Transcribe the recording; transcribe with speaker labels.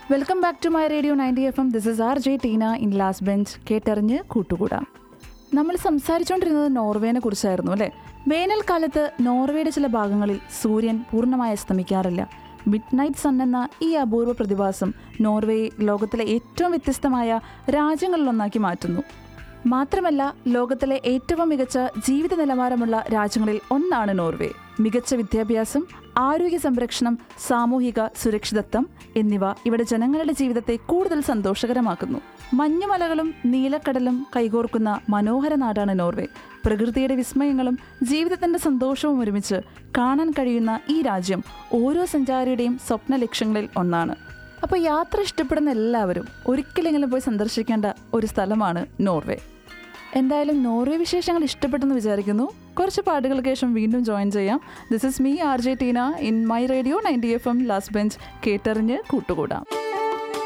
Speaker 1: welcome back to my radio ninety F M this is R J Teena in last bench കേട്ടറിഞ്ഞ് കൂട്ടുകൂടാം നമ്മൾ സംസാരിച്ചുകൊണ്ടിരുന്നത് നോർവേനെ കുറിച്ചായിരുന്നു അല്ലേ വേനൽക്കാലത്ത് നോർവേയുടെ ചില ഭാഗങ്ങളിൽ സൂര്യൻ പൂർണ്ണമായി അസ്തമിക്കാറില്ല മിഡ് നൈറ്റ് സൺ എന്ന ഈ അപൂർവ പ്രതിഭാസം നോർവേയെ ലോകത്തിലെ ഏറ്റവും വ്യത്യസ്തമായ രാജ്യങ്ങളിലൊന്നാക്കി മാറ്റുന്നു മാത്രമല്ല ലോകത്തിലെ ഏറ്റവും മികച്ച ജീവിത നിലവാരമുള്ള രാജ്യങ്ങളിൽ ഒന്നാണ് നോർവേ മികച്ച വിദ്യാഭ്യാസം ആരോഗ്യ സംരക്ഷണം സാമൂഹിക സുരക്ഷിതത്വം എന്നിവ ഇവിടെ ജനങ്ങളുടെ ജീവിതത്തെ കൂടുതൽ സന്തോഷകരമാക്കുന്നു മഞ്ഞുമലകളും നീലക്കടലും കൈകോർക്കുന്ന മനോഹര നാടാണ് നോർവേ പ്രകൃതിയുടെ വിസ്മയങ്ങളും ജീവിതത്തിന്റെ സന്തോഷവും ഒരുമിച്ച് കാണാൻ കഴിയുന്ന ഈ രാജ്യം ഓരോ സഞ്ചാരിയുടെയും സ്വപ്ന ലക്ഷ്യങ്ങളിൽ ഒന്നാണ് അപ്പോൾ യാത്ര ഇഷ്ടപ്പെടുന്ന എല്ലാവരും ഒരിക്കലെങ്കിലും പോയി സന്ദർശിക്കേണ്ട ഒരു സ്ഥലമാണ് നോർവേ എന്തായാലും നോർവേ വിശേഷങ്ങൾ ഇഷ്ടപ്പെട്ടെന്ന് വിചാരിക്കുന്നു കുറച്ച് പാട്ടുകൾക്ക് ശേഷം വീണ്ടും ജോയിൻ ചെയ്യാം this is me R J Teena in my radio ninety F M last bench കേട്ടറിഞ്ഞ് കൂട്ടുകൂടാം